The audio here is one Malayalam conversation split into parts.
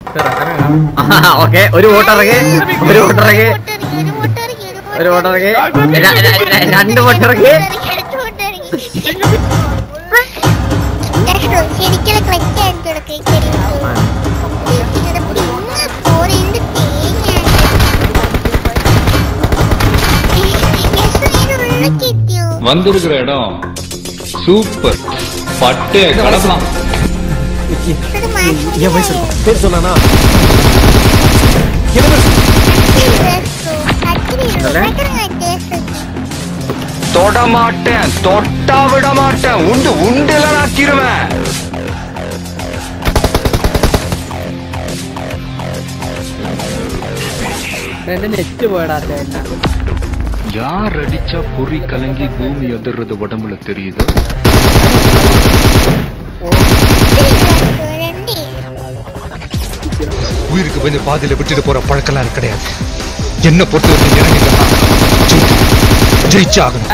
ഓക്കെ ഒരു വോട്ടിറങ്ങി ഒരു വോട്ടിറങ്ങി ഒരു വോട്ടിറങ്ങി, ഒരു വോട്ടിറങ്ങി. ഒരു വോട്ടിറങ്ങി ര- ര- രണ്ട് വോട്ടിറങ്ങി അടുത്ത വോട്ടിറങ്ങി. എടോ, ശരിക്കുള്ള clutch ആയിരിക്കും ഇവിടെ കേൾക്കല്. ഇത് പിന്നെ പോരെ, എന്ത് തേങ്ങയാണ്. യെസ്, ഇത് ഉള്ളിലേക്ക് എത്തിയോ? வந்திருக்கிற இடம் சூப்பர் பட்டே கடலாம் ഇത് മാറ്റി என் வயசு இருக்கும் பேர் சொன்னானா தொட மாட்டேன் தொட்டா விட மாட்டேன் உண்டு உண்டுல நாக்கிருவேன் എന്റെ നെറ്റ് പോയടാ ചേട്ടാ யார் அடிச்சா பொறி கலங்கி பூமி அதிர்றது உடம்புல தெரியுது உயிருக்கு கொஞ்சம் பாதியில விட்டுட்டு போற பழக்கம்லாம் எனக்கு கிடையாது என்ன பொறுத்த வரைக்கும் இறங்கிட்டா ஜெயிச்சாகணும்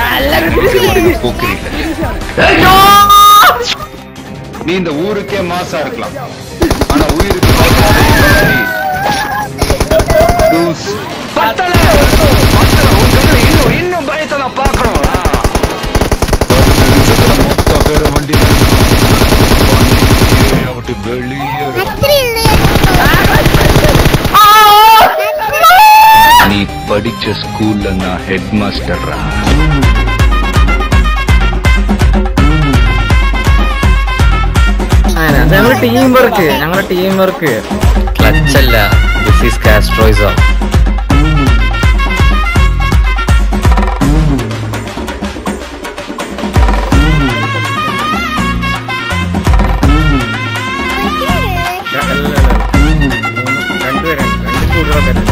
நீ இந்த ஊருக்கே மாசா இருக்கலாம் ஆனா உயிருக்கு லூஸ். பத்தல! பத்தல! உன் கண்ணுல இன்னும் இன்னும் பயத்தை நான் பார்க்கணும் ஆ. பத்து நிமிஷத்துல மொத்த பேரு வண்டியில இருக்கான். வண்டியை விட்டு வெளியே நீ படிச்ச ஸ்கூல்ல நான் ஹெட் மாஸ்டர்ரா ഞങ്ങള് ടീം വർക്ക് ഞങ്ങളെ ടീം വർക്ക് ക്ലച്ച് അല്ല ദിസ് ഈസ് കാസ്ട്രോയിസം രണ്ടുപേരാണ് രണ്ട് കൂടുതലൊക്കെ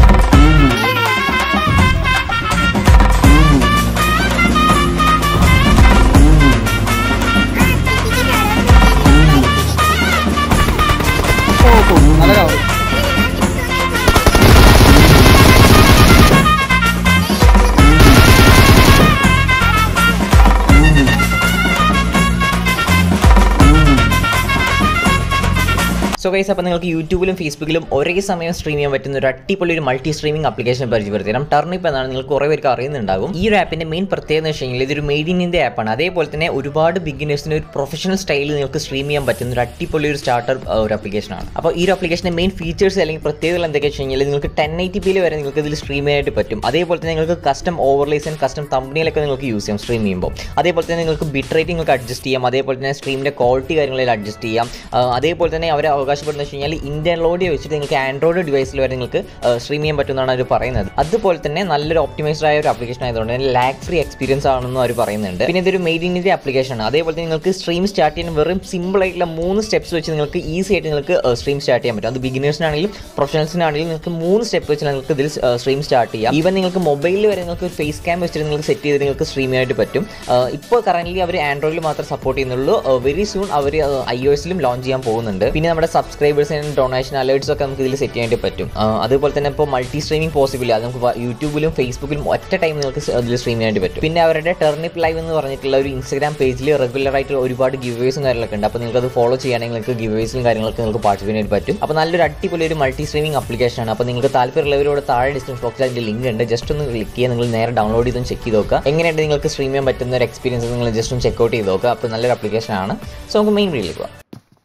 സോ ഗൈസ് അപ്പോൾ നിങ്ങൾക്ക് യൂട്യൂബിലും ഫേസ്ബുക്കിലും ഒരേ സമയം സ്ട്രീം ചെയ്യാൻ പറ്റുന്ന ഒരു അടിപൊളി ഒരു മൾട്ടി സ്ട്രീമിംഗ് ആപ്ലിക്കേഷൻ പരിചയപ്പെടുത്തരാം ടർണിപ്പ് എന്നാണ് നിങ്ങൾക്ക് കുറേ പേർക്ക് അറിയുന്നുണ്ടാകും ഈ ഒരു ആപ്പിന്റെ മെയിൻ പ്രത്യേകത എന്ന് വെച്ച് കഴിഞ്ഞാൽ ഇതൊരു മെയ്ഡ് ഇൻ ഇന്ത്യ ആപ്പാണ് അതേപോലെ തന്നെ ഒരുപാട് ബിഗിനേഴ്സിന് ഒരു പ്രൊഫഷണൽ സ്റ്റൈലിൽ നിങ്ങൾക്ക് സ്ട്രീം ചെയ്യാൻ പറ്റുന്ന ഒരു അടിപൊളി ഒരു സ്റ്റാർട്ടർ ഒരു ആപ്ലിക്കേഷനാണ് അപ്പോൾ ഈ ഒരു ആപ്ലിക്കേഷന്റെ മെയിൻ ഫീച്ചേഴ്സ് അല്ലെങ്കിൽ പ്രത്യേകതകൾ എന്തൊക്കെയാണെന്ന് വെച്ച് കഴിഞ്ഞാൽ നിങ്ങൾക്ക് ടെൻ എയ്റ്റി പിയിൽ വരെ നിങ്ങൾക്ക് ഇതിൽ സ്ട്രീം ചെയ്യാനായിട്ട് പറ്റും അതേപോലെ തന്നെ നിങ്ങൾക്ക് കസ്റ്റം ഓവർലേസ് ആൻഡ് കസ്റ്റം തമ്പനിയിലൊക്കെ നിങ്ങൾക്ക് യൂസ് ചെയ്യാം സ്ട്രീം ചെയ്യുമ്പോൾ അതേപോലെ തന്നെ നിങ്ങൾക്ക് ബിറ്റ് റേറ്റ് നിങ്ങൾക്ക് അഡ്ജസ്റ്റ് ചെയ്യാം അതേപോലെ തന്നെ സ്ട്രീമിന്റെ ക്വാളിറ്റി കാര്യങ്ങളിൽ അഡ്ജസ്റ്റ് ചെയ്യാം ആ, അതേപോലെ തന്നെ അവർ അവകാശപ്പെടുന്നത് വെച്ച് കഴിഞ്ഞാൽ ഇന്ത്യൻ ലോഡിയോ വെച്ചിട്ട് നിങ്ങൾക്ക് ആൻഡ്രോയിഡ് ഡിവൈസിൽ വരെ നിങ്ങൾക്ക് സ്ട്രീം ചെയ്യാൻ പറ്റുമെന്നാണ് അവർ പറയുന്നത് അതുപോലെ തന്നെ നല്ലൊരു ഒപ്റ്റിമൈസ്ഡ് ആയ ഒരു ആപ്ലിക്കേഷൻ ആയതുകൊണ്ട് തന്നെ ലാഗ് ഫ്രീ എക്സ്പീരിയൻസ് ആണെന്നും അവർ പറയുന്നുണ്ട് പിന്നെ ഇതൊരു മെയ്ഡ് ഇൻ ഇന്ത്യ ആപ്ലിക്കേഷൻ ആണ് അതേപോലെ തന്നെ നിങ്ങൾക്ക് സ്ട്രീം സ്റ്റാർട്ട് ചെയ്യാൻ വെറും സിമ്പിൾ ആയിട്ടുള്ള മൂന്ന് സ്റ്റെപ്സ് വെച്ച് നിങ്ങൾക്ക് ഈസി ആയിട്ട് നിങ്ങൾക്ക് സ്ട്രീം സ്റ്റാർട്ട് ചെയ്യാൻ പറ്റും അത് ബിഗിനേഴ്സിനാണെങ്കിലും പ്രൊഫഷണൽസിനാണെങ്കിലും നിങ്ങൾക്ക് മൂന്ന് സ്റ്റെപ്പ് വെച്ച് നിങ്ങൾക്ക് ഇതിൽ സ്ട്രീം സ്റ്റാർട്ട് ചെയ്യാം ഈവൻ നിങ്ങൾക്ക് മൊബൈലിൽ വരെ നിങ്ങൾക്ക് ഫേസ് ക്യാം വെച്ചിട്ട് നിങ്ങൾക്ക് സെറ്റ് ചെയ്ത് നിങ്ങൾക്ക് സ്ട്രീം ചെയ്യാനായിട്ട് പറ്റും ഇപ്പോൾ കറന്റ് അവർ ആൻഡ്രോയിഡിൽ മാത്രം സപ്പോർട്ട് ചെയ്യുന്നുള്ളൂ വെരി സൂൺ അവർ ഐ ഒ എസിലും ലോഞ്ച് ചെയ്യാൻ പോകുന്നുണ്ട് പിന്നെ നമ്മുടെ സബ്സ്ക്രൈബേഴ്സിന് ഡൊണേഷൻ അലേർട്സ് ഒക്കെ നമുക്ക് ഇതിൽ സെറ്റ് ചെയ്യാനായിട്ട് പറ്റും ആ, അതുപോലെ തന്നെ ഇപ്പോൾ മൾട്ടി സ്ട്രീമിംഗ് പോസിബിൾ അത് നമുക്ക് വ- യൂട്യൂബിലും ഫേസ്ബുക്കിലും ഒറ്റ ടൈം നിങ്ങൾക്ക് സ് അതിൽ സ്ട്രീം ചെയ്യാനായിട്ട് പറ്റും പിന്നെ അവരുടെ ടെർണിപ്പ് ലൈവ് എന്ന് പറഞ്ഞിട്ടുള്ള ഒരു ഇൻസ്റ്റാഗ്രാം പേജിൽ റെഗുലർ ആയിട്ട് ഒരുപാട് ഗിവേഴ്സും കാര്യങ്ങളൊക്കെ ഉണ്ട് അപ്പോൾ നിങ്ങൾക്ക് അത് ഫോളോ ചെയ്യുകയാണെങ്കിൽ നിങ്ങൾക്ക് ഗിവേഴ്സിലും കാര്യങ്ങളൊക്കെ നിങ്ങൾക്ക് പാർട്ടിസിപ്പേറ്റ് ചെയ്യാൻ പറ്റും അപ്പോൾ നല്ലൊരു അടിപൊളി ഒരു മൾട്ടി സ്ട്രീമിംഗ് ആപ്ലിക്കേഷൻ ആണ് അപ്പോൾ നിങ്ങൾക്ക് താല്പര്യമുള്ളവരോട് താഴെ ഡിസ്ക്രിപ്ഷൻ ബോക്സിൽ അതിന്റെ ലിങ്ക് ഉണ്ട് ജസ്റ്റ് ഒന്ന് ക്ലിക്ക് ചെയ്യുക നിങ്ങൾ നേരെ ഡൗൺലോഡ് ചെയ്തും ചെക്ക് ചെയ്ത് നോക്കുക എങ്ങനെയുണ്ട് നിങ്ങൾക്ക് സ്ട്രീം ചെയ്യാൻ പറ്റുന്ന ഒരു എക്സ്പീരിയൻസ് നിങ്ങൾ ജസ്റ്റ് ഒന്ന് ചെക്ക് ഔട്ട് ചെയ്ത് നോക്കുക അപ്പോൾ നല്ലൊരു ആപ്ലിക്കേഷൻ ആണ് സോ നമുക്ക് മെയിൻ വീഡിയോയിലേക്ക് പോകാം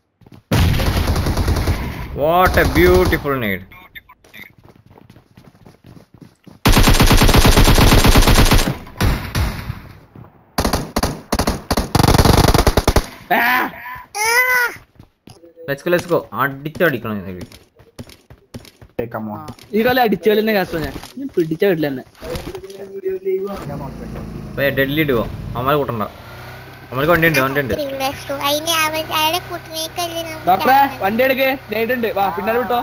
what a beautiful need let's go let's go അടിച്ചടിക്കണം ഇത്. ഈ കളി അടിച്ചാൽ തന്നെ കാസ്റ്റോ ഞാൻ ഞാൻ പിടിച്ച വീട്ടിൽ തന്നെ പോയി ഡെഡ്ലി ഇടുവോ അമ്മ കൂട്ടണ്ട അമ്മക്ക് വണ്ടി ഉണ്ട് വണ്ടി ഉണ്ട് അതിന് അവൻ അയാളെ കൂട്ടിനേക്കല്ലേ ഡോക്ടറെ വണ്ടി എടുക്ക് ഡേറ്റ് ഉണ്ട് വാ പിന്നാലെ വിട്ടോ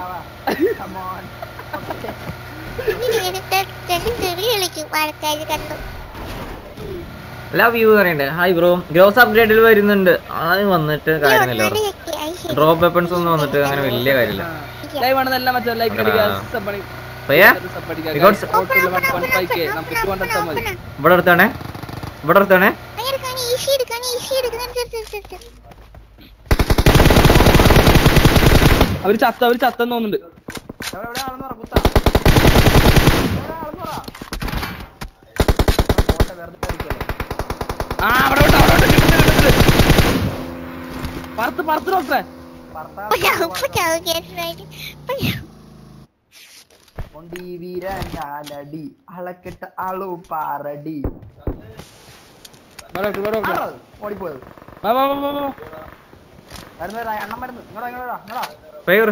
തെറി കളിക്കും ആൾക്കാർ കണ്ടു ലവ് യു പറയണ്ടേ ഹായ് ബ്രോ ഗ്രോസ് അപ്ഗ്രേഡിൽ വരുന്നുണ്ട് അത് വന്നിട്ട് കാര്യമില്ല ഒന്നാമത് ഞെട്ടി. അത് ശരി. ഡ്രോപ്പ് വെപ്പൺസ് ഒന്നും വന്നിട്ട് അങ്ങനെ വലിയ കാര്യമില്ല ലൈവ് ആണെന്നെല്ലാം മറ്റേ ലൈക്ക് അടിക്കുക ആ. sub അടി- പയ്യെ sub അടിക്കുക. Records. Guys, support ഉള്ള 1.5K, നമുക്ക് 200 sub മതി. ഇവിടെ അടുത്താണേ ഇവിടെ അടുത്താണേ അങ്ങനെ എടുക്കാൻ ഈസി എടുക്കാൻ ഈസി എടുക്കാൻ അവര് ചത്ത അവര് ചത്തെന്ന് തോന്നുന്നുണ്ട് എവിടെ എവിടെ ആളെന്ന് പറ കുത്താ എവിടെ ആളെന്ന് പറ കോട്ട വെറുതെ അടിക്കല്ലേ ആ അവിടെ വിട്ടോ, അവിടെ വിട്ടോ, കിട്ടുന്നുണ്ട്, കിട്ടുന്നുണ്ട്. പറത്ത് പറത്ത് ഡോക്ടറെ ഇപ്പൊ ചാവും, ഇപ്പൊ ചാവും, കേട്ടിട്ടായിട്ട്. ഇപ്പൊ ചാവും. കൊണ്ടി വീരനാലടി അളക്കെട്ട ആളു പാറടി വാ ഡോക്ടർ വാ ഡോക്ടർ ആണോ അത്? ഓടിപ്പോയത് വാ വാ വാ വാ വാ മരുന്ന് വരാം, എണ്ണം മരുന്ന് ഇങ്ങോട്ടാ ഇങ്ങോട്ടാ ഇങ്ങോട്ടാ ഫയർ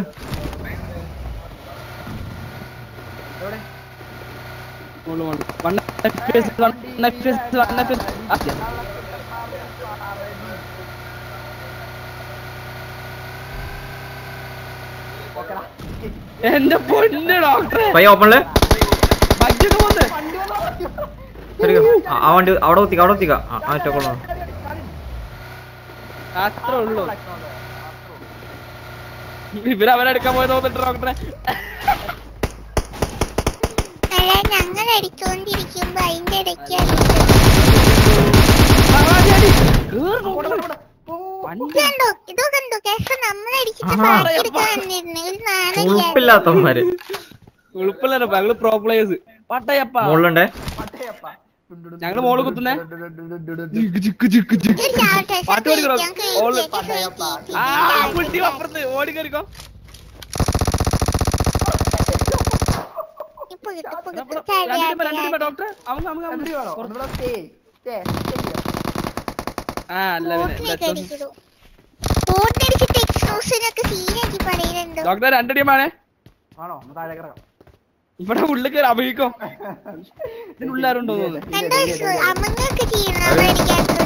എവിടെ മോള് മോള് one FPS, one FPS, one FPS. ആ, ഓക്കെടാ എന്റെ പൊന്ന് ഡോക്ടറെ പയ്യ ഓപ്പണില് ബഗ്ഗൊക്കെ പോന്ന് ആ വണ്ടി അവിടെ ഒത്തിക്ക അവിടെ ഒത്തിക്ക ആ മറ്റേ കൊള്ളു അത്രേ ഉള്ളൂ ഇവര് അവരെടുക്കാൻ പോയത് തോന്നിട്ട് ഡോക്ടറെ അല്ല ഞങ്ങൾ അടിച്ചോണ്ടിരിക്കുമ്പോ അതിന്റെ ഇടയ്ക്ക് ഇത് കണ്ടോ ഇതോ കണ്ടോ കേട്ടോ നമ്മളടിച്ചിട്ട് ആഹാ. ബാക്കിയെടുക്കാൻ വന്നിരുന്നു ഒരു നാണയം ഉൾപ്പില്ലാത്തവന്മാര് ഉളുപ്പില്ലല്ലോ ഞങ്ങള് പ്രോ പ്ലേയേഴ്സ് പട്ടയപ്പ മുകളിലുണ്ടേ പട്ടയപ്പാ. ഞങ്ങള് മോള് കുത്തുന്നേ ഒരു ചാവട്ടെ പാട്ട് പഠിക്കണോ? ഞങ്ങൾക്ക് ഓള് കേക്ക് ആ കുട്ടി അപ്പുറത്ത് ഓടി കയറിക്കോ ഇപ്പൊ കിട്ടും ഇപ്പൊ രണ്ടു കിട്ടും ടീം രണ്ടു ടീം ഡോക്ടറെ അവൻ അവൻ അവൻ എന്ത് വേണോ? ഒന്നുകൂടെ stay. Stay, stay ചെയ്യാം. ആ അല്ല ബോട്ടിലേക്ക് അടിക്കണു ബോട്ടിനടിച്ചിട്ട് എക്സ്ക്ലൂസിനൊക്കെ സീനാക്കി പറയുന്നുണ്ടോ ഡോക്ടറെ രണ്ട് ടീമാണേ ആണോ ഒന്ന് താഴേക്ക് ഇറങ്ങാം ഇവിടെ ഉള്ളിൽ കയറി അഭിക്കോ ഇതിനുള്ളിലാരുണ്ടോ തോന്നുന്നു കണ്ടോ അമ്മങ്ങൊക്കെ ചെയ്യണം നമ്മളടിക്കാത്തതുകൊണ്ട്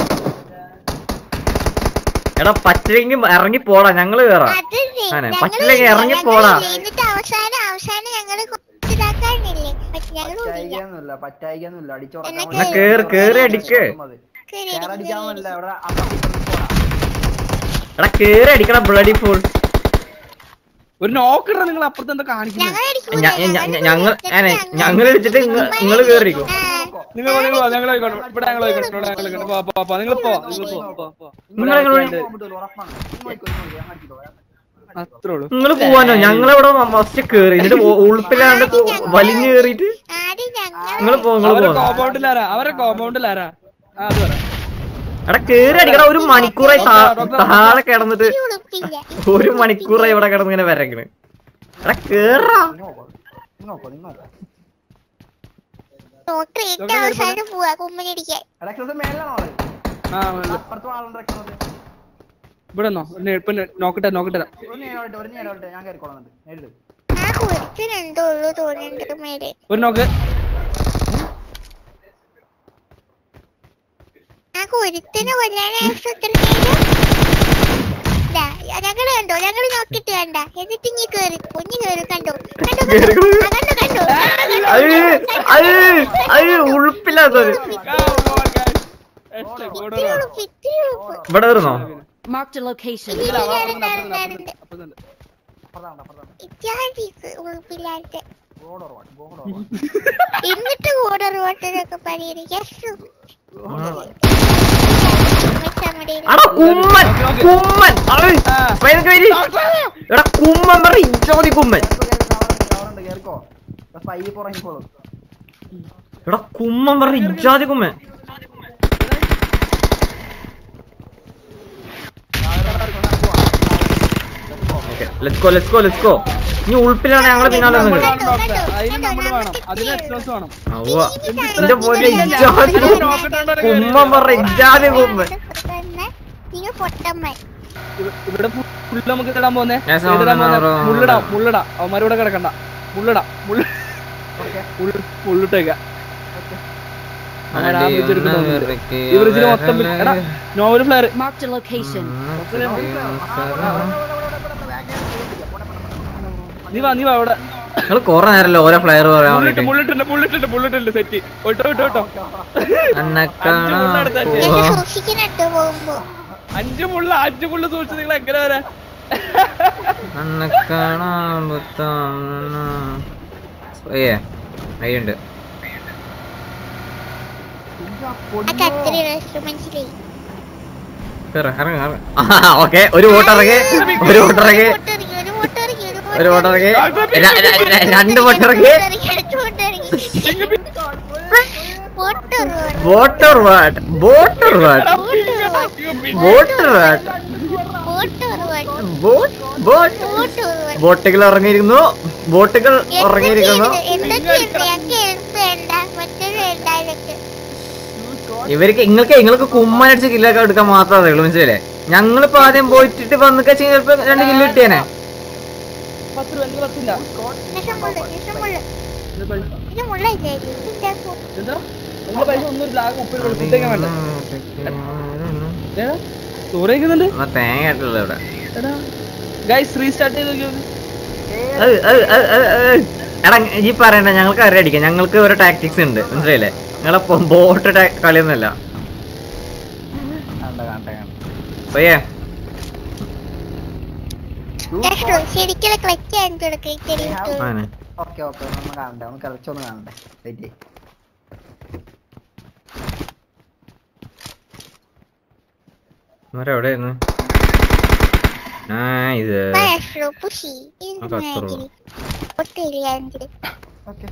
എടാ പറ്റില്ലെങ്കിൽ ഇറങ്ങി പോടാ ഞങ്ങള് കേറാം അത് ആനെ, ഞങ്ങള് പറ്റില്ലെങ്കിൽ ഇറങ്ങി ഞങ്ങള് പോടാ. എന്നിട്ട് അവസാനം അവസാനം ഞങ്ങള് ഇതാക്കാനില്ലേ പക്ഷെ ഞങ്ങൾ കൂടില്ല പറ്റായികയൊന്നുമില്ല പറ്റായികയൊന്നുമില്ല അടിച്ചോടക്കാൻ എന്നാ വേണ്ടി കേറ്, കേറി അടിക്ക്. മതി. കേറി കേറി അടിക്ക്, അടിക്കാൻ കേറി പറ്റില്ല അടിക്ക്. ഇവിടെ അപ്പുറത്ത് ഇപ്പുറത്ത് പോടാ. എടാ കേറി അടിക്കണം ബ്ലഡി ഫുൾ ഒരു നോക്കിട നിങ്ങൾ അപ്പുറത്ത് എന്താ കാണിക്കുന്നത് ഞങ്ങൾ അടിക്കൂല, ഞ- ഞ- ഞങ്ങള് ഞങ്ങൾ കൂടില്ല. ആനെ, ഞങ്ങൾ ഞങ്ങൾ അടിച്ചിട്ട് ഇങ്ങ- നിങ്ങള് കേറിക്കോ ആ, നിങ്ങൾ നിങ്ങൾ ഞങ്ങൾ ഇവിടെ ഞങ്ങൾ ഇവിടെ ഞങ്ങൾ പോ പോ പോ നിങ്ങൾ പോ നിങ്ങൾ പോ പോ പോ നിങ്ങൾ ഞങ്ങൾ പോകാൻ പറ്റുള്ളൂ, ഉറപ്പാണ്. ഇങ്ങ് പോയിക്കോ, ഇങ്ങ് പോയിക്കോ, ഞാൻ അടിച്ചോളാം. അത്രേ ഉള്ളൂ നിങ്ങൾ പോവാനോ ഞങ്ങളിവിടെ ഫസ്റ്റ് കേറി എന്നിട്ട് ഉ- ഉൾപ്പില്ലാണ്ട് വലിഞ്ഞു കേറിയിട്ട് ആദ്യം ഞങ്ങൾ നിങ്ങൾ പോ നിങ്ങൾ അവരെ പോ കോമ്പൗണ്ടിലാരാ അവരെ കോമ്പൗണ്ടിലാരാ ആ അത് പറ എടാ കേറി അടിക്കടാ ഒരു മണിക്കൂറായി താ- താഴെ കിടന്നിട്ട് ഉളുപ്പില്ല ഒരു മണിക്കൂറായി ഇവിടെ കിടന്ന് ഇങ്ങനെ വരക്കണ് എടാ കേറാ ഇങ്ങ് നോക്കോ, ഇങ്ങ് നോക്കോ, ഇങ്ങ് നോക്കോ. ഡോക്ടർ ഏറ്റവും അവസാനം പോവാ കുമ്മനടിക്കാൻ എടാ, എക്സോസ് മേളിലാണോ ആള്? ആ ഉള്ളു. അപ്പുറത്തും ആളുണ്ട് എക്സോസ്. ഇവിടെ നിന്നോ ഒരു ഇപ്പൊ നോക്കട്ടെ നോക്കട്ടെ ഒരു നേരോട്ടെ, ഒരു നേരോട്ടെ, ഞാൻ കയറിക്കോളാം എന്നിട്ട്. നേരിട്ട്. ആ കൊടുത്തിനുണ്ടോ ഉള്ളു തോന്നുന്നുണ്ട് മേലെ ഒരു നോക്ക് ആ കൊരുത്തിനെ കൊല്ലാനായിട്ട് എത്ര നേരം ദാ, ഞങ്ങള് കണ്ടോ ഞങ്ങള് നോക്കിട്ട് കണ്ട എന്നിട്ട് ഇനി കേറി കുഞ്ഞു കേറി കണ്ടോ കണ്ടോ കണ്ടോ ആ, കണ്ടോ കണ്ടോ അത് അത് അത് ഉൾപ്പില്ലാത്തത് ഇത്തിരി ഉളുപ്പ് ഇത്തിരി ഉളുപ്പ് ഇവിടെ വരുന്നോ Marked a location. ഇല്ല, ഇല്ല, ഇല്ല, ഇല്ല, ഇല്ല. അപ്പുറത്താണ്, അപ്പുറത്താണ്. ഇത്യാദി ഉളുപ്പില്ലാത്ത ബോർഡ് ഉറവാണ്, ബോർഡ് ഉറവാണ്. എന്നിട്ട് ഓർഡർ ഓട്ടനൊക്കെ പറയുന്നത് യെസ് എടാ കുമ്മൻ കുമ്മൻ അത് പതിനൊക്കെ വരി. എടാ കുമ്മൻ പറ ഇഞ്ചോതി കുമ്മൻ കേറിക്കോ, കേറിക്കോ, അവിടെ ഉണ്ട്, കേറിക്കോ. ഇവിടെ ഫൈവ് പുറകിക്കോളും. എടാ കുമ്മൻ പറ ഇഞ്ചാതി കുമ്മൻ let's go let's go let's go ഇനി ഉൾപ്പിലാണ് ഞങ്ങള് പിന്നാലെ വന്നത് അതിന് നമ്മൾ വേണം അതിന് എക്സ്പ്രസ് വേണം അവ്വ എന്റെ പോലെ ഇഞ്ചാതി കുമ്മൻ പറ ഇഞ്ചാതി കുമ്മൻ നിങ്ങൾ പൊട്ടമ്മൻ ഇവ- ഇവിടെ ഫുള്ള് നമുക്ക് ഇടാൻ പോന്നെ ഞാൻ സാധനം ഏതിടാൻ പോന്നെ? ഇടാൻ മുള്ളിടാം മുള്ളിടാം അവന്മാരിവിടെ കിടക്കണ്ട മുള്ളിടാം മുള്ള മുള്ള- മുള്ളിട്ടേക്ക അവന്മാര് ആ bridge എടുത്ത് തോന്നുന്നുണ്ട്. ഈ ബ്രിഡ്ജിന് മൊത്തം ബി- എടാ നോവൽ ഫ്ലെയർ Marked a location. നീ വാ നീ വാ ഇവിടെ നിങ്ങൾ കൊറേ നേരല്ലോ ഓരോ ഫ്ലയർ പറയാൻ മുള്ളിട്ട് വേണ്ടിട്ട് മുള്ളിട്ടുണ്ട് മുള്ളിട്ടുണ്ട് മുള്ളിട്ടുണ്ട് സെറ്റ് വിട്ടോ വിട്ടോ വിട്ടോ എന്നെ അഞ്ച് മുള്ളെടുത്ത് കാണാൻ എന്നെ പോവാ. സൂക്ഷിക്കണട്ടോ പോകുമ്പോ അഞ്ച് മുള്ള അഞ്ച് മുള്ള സൂക്ഷിച്ച് നിങ്ങൾ എങ്ങനെ വരാ എന്നെ കാണാൻ പുത്താന. ഏ അയ്യുണ്ട് ആ കത്തിരി മനസ്സിലായി കേറ്, ഇറങ്ങ്, ഇറങ്ങ്. ആ, ഓക്കേ ഒരു വോട്ട് ഇറങ്ങി ഒരു വോട്ട് ഇറങ്ങി പൊട്ടിറങ്ങി, ഒരു ഒരു ബോട്ടിറങ്ങി ര- ര- ര- രണ്ട് ബോട്ടിറങ്ങി voter what voter what voter what boat boat ബോട്ടുകൾ ഇറങ്ങിയിരിക്കുന്നു ബോട്ടുകൾ ഇറങ്ങിയിരിക്കുന്നു ഇവർക്ക് നിങ്ങൾക്ക് നിങ്ങൾക്ക് കുമ്മനടിച്ച് കില്ലൊക്കെ എടുക്കാൻ മാത്രമേ അറിയുള്ളൂ മനസ്സിലല്ലേ ഞങ്ങളിപ്പോ ആദ്യം പോയിട്ടിട്ട് വന്നിട്ട് ചിലപ്പോ രണ്ട് കില്ല് കിട്ടിയേനെ പത്ത് രൂപ എനിക്ക് പത്തില്ല ഇത് പൈസ എന്താ നിങ്ങളെ പൈസ ഒന്നും ഒരു ലാഗ് ഉപ്പ് ഫുഡൊക്കെ വേണ്ട ഏടാ ചോറ് കഴിക്കുന്നുണ്ട് എന്നാ തേങ്ങ ആയിട്ടുള്ള ഇവിടെ എടാ ഗൈസ് റീസ്റ്റാർട്ട് ചെയ്ത് നോക്കിയോ അത്, അത്, അത്, അത്, അത്. എടാ ഈ പറയണ്ട ഞങ്ങൾക്ക് അറിയാം അടിക്കാം ഞങ്ങൾക്ക് ഓരോ ടാക്ടിക്സ് ഉണ്ട് മനസ്സിലായില്ലേ നിങ്ങളെ ബോട്ട് കളിയൊന്നുമല്ല പയ്യേ ശരിക്കും ക്ലച്ച് ആയിട്ട് കൊടുക്കും ആനെ. ഓക്കെ ഓക്കെ ഒന്ന് കാണണ്ടേ ഒന്ന് കളിച്ചൊന്ന് കാണണ്ടേ വെയിറ്റ് ചെയ്യ് ഇവരെ എവിടെയായിരുന്നു ആ ഇത് പുഷി ആ, കത്തറുള്ളൂ. ഒത്തിരിയാണെങ്കിൽ ഓക്കെ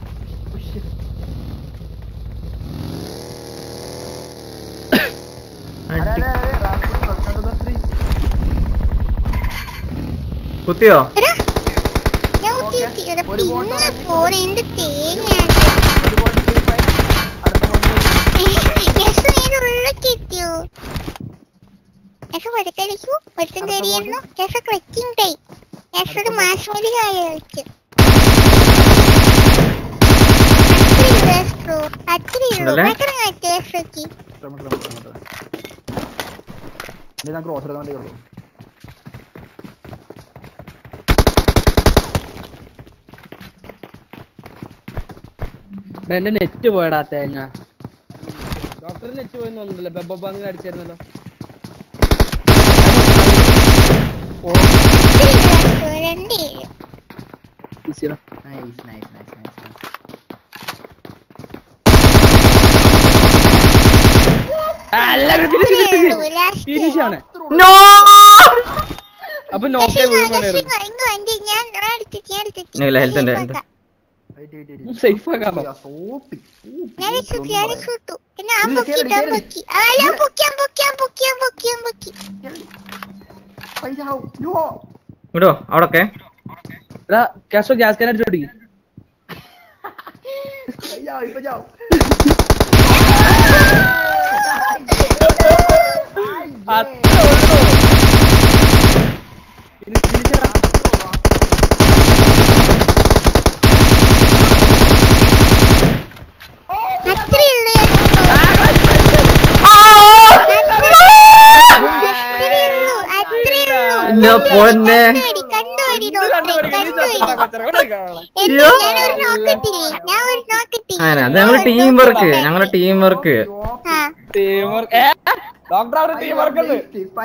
കുത്തിയോ എടാ, ഞാൻ കുത്തി കുത്തി. എടാ, പിന്നെ ഫോൺ എന്ത് തേങ്ങയാണ് യെസ് നീ ഉള്ളിലേക്ക് എത്തിയോ യെസ് വെറുതെടിക്കൂ വെറുതെ കയറിയിരുന്നു യെസ് ക്ലച്ചിങ് ടൈം യെസ് ഒരു മാസ്മലി കായ കളിക്കും അത്രയുള്ളൂ ഉണ്ടല്ലേ? പെട്ടെന്ന് കാറ്റ് യെസ് നോക്കി ഇത് ഞാൻ ക്രോസ് എടുക്കാൻ വേണ്ടി ഉള്ളൂ എടാ, എന്റെ നെറ്റ് പോയടാ തേങ്ങ ഡോക്ടർ നെറ്റ് പോയെന്ന് തോന്നുന്നില്ല ബെബ ബാങ്ക് അടിച്ചായിരുന്നല്ലോ രണ്ടേ ഈസിയടാ nice nice nice nice finish ആണ് നോ അപ്പൊ നോക്കേ വീഴുമായിരുന്നു ഇല്ല, health ഉണ്ട്, health. Wait wait wait safe ആക്കാമോ സോപ്പി ഞാൻ ചുട്ടു ഞാൻ ചുട്ടു പിന്നെ ആ പൊക്കി ഞാൻ പൊക്കി ആ ഞാൻ പൊക്കിയാൻ പൊക്കിയാൻ പൊക്കിയാൻ പൊക്കിയാൻ പൊക്കി പൈസ ആവും യോ വിടോ അവിടൊക്കെ എടാ കാശോ ഗ്യാസ് കാൻ അടിച്ചു പിടിക്കും പൈസ ആവും ഇപ്പൊ ചാവും അത്രേ ഉള്ളൂ അത്രേ ഉള്ളൂ അത്രേ ഉള്ളൂ എന്റെ പൊന്നെ കണ്ടുപിടി കണ്ടുപിടി ഡോക്ടറെ കണ്ടുപിടി അയ്യോ. ഞാൻ ഒരു നോക്കത്തില്ലേ ഞാൻ ഒരു നോക്കത്തില്ലേ അങ്ങനെ അത് ഞങ്ങളെ ടീം വർക്ക് ഞങ്ങളെ ടീം വർക്ക് ആ ടീം വർക്ക് ഡോക്ടർ അവിടെ ടീം വർക്ക് ഉണ്ട്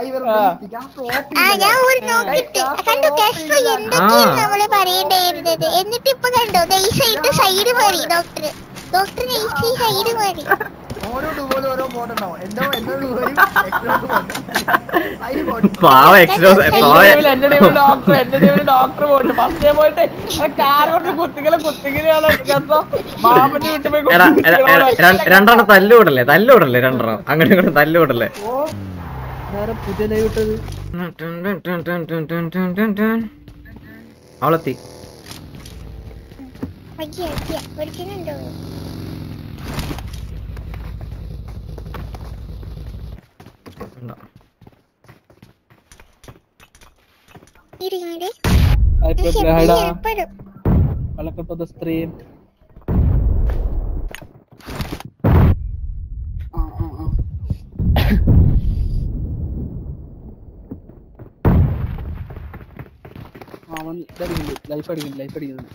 ആ ഞാൻ ഒരു നോക്കിട്ട് കണ്ടു കാസ്ട്രോ എന്തൊക്കെയാണ് നമ്മള് പറയേണ്ടായിരുന്നത് എന്നിട്ട് ഇപ്പൊ കണ്ടോ ദേ ഈ സൈഡ് സൈഡ് മാറി ഡോക്ടർ ഡോക്ടർ ഈ സൈഡ് മാറി ഓരോ ഡുബോലും ഓരോ ബോട്ട് ഉണ്ടാവും എന്തോ എന്തോ ഡുബോലും അതിന് ബോട്ട് പാവ എക്സ്ട്രോസ് എന്റെ ടീമിൽ ഡോക്ടർ എന്റെ ടീമിൽ ഡോക്ടർ പോയിട്ട് ഫസ്റ്റ് ഡേ പോയിട്ട് കാർ കൊണ്ട് കുത്തിക്കലും കുത്തിക്കലാണ് മാമന്റെ വീട്ടിൽ പോയി എടാ എടാ, എടാ, കുത്തിക്കലാണ്. ര- രണ്ടെണ്ണം തല്ലുവിടല്ലേ തല്ലുവിടല്ലേ രണ്ടെണ്ണം അങ്ങോട്ടും ഇങ്ങോട്ടും തല്ലുവിടല്ലേ വേറെ പുതിയ ലൈവ് ഇട്ടത് അവളെത്തി അയ്യ അയ്യ പഠിക്കുന്നുണ്ടോ ഉണ്ടോ? ഇരിങ്ങടെ ഇപ്പൊ ബ്ലഹഡ എപ്പോഴും വളക്കപ്പെട്ട സ്ത്രീ ആ, ആ, ആ. അവൻ ഇതടിക്കുന്നുണ്ട് ലൈഫ് അടിക്കുന്നുണ്ട് ലൈഫ് അടിക്കുന്നുണ്ട്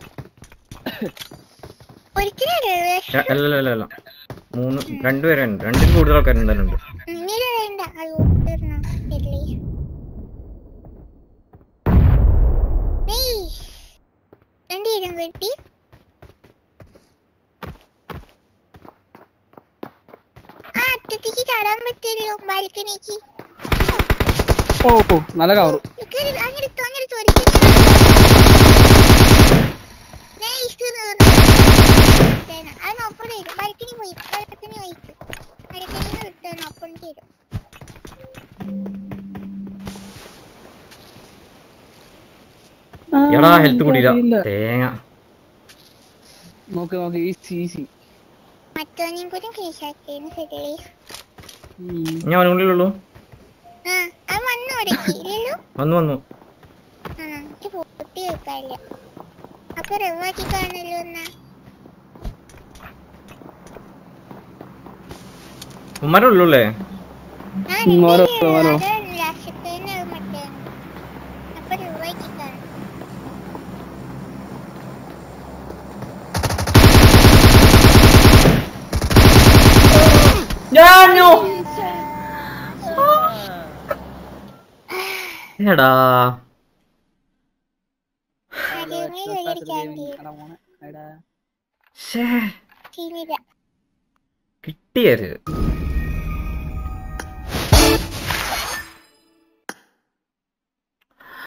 ഒരിക്കലല്ലേ ര- അല്ല അല്ല അല്ല അല്ല മൂന്ന് രണ്ടുപേരുണ്ട് രണ്ടിൽ കൂടുതൽ ആൾക്കാർ എന്തായാലും ഉണ്ട് നീല വേണ്ട അയ്യോ തീർന്നോ ഇല്ലേ ഏയ് രണ്ടുപേരും വെട്ടി ആ അറ്റത്തേക്ക് ചാടാൻ പറ്റില്ലല്ലോ ബാൽക്കണിക്ക് ഓ ഓ നല്ല കവറ് അങ്ങനെ അങ്ങനെ ഒരിക്കലും എടാ ഹെൽത്ത് കൂടിയില്ല ഇല്ല. തേങ്ങ നോക്ക് നോക്ക് ഈസി ഈസി മറ്റോനെയും കൂടി കേശാക്കിയെന്ന് ശരിയല്ലേ ഞാൻ അവനുള്ളിലുള്ളൂ ആ അത് വന്നു തുടങ്ങി ഇല്ലല്ലോ വന്നു വന്നു ആ എനിക്ക് പൊട്ടി വെക്കാല്ല അപ്പൊ റവാക്കി കാണല്ലോ എന്നാ ഉമ്മാരുടെ ഉള്ളൂല്ലേ ആ ഉം, ഓരോ, ഓരോ. ലാസ്റ്റത്തേന് മറ്റേ അപ്പൊ റവാക്കി കാണും ഞാനോ എടാ ആദ്യമേ വിളിക്കാൻ ശ്ശേ, ചെയ്തില്ല കിട്ടിയത്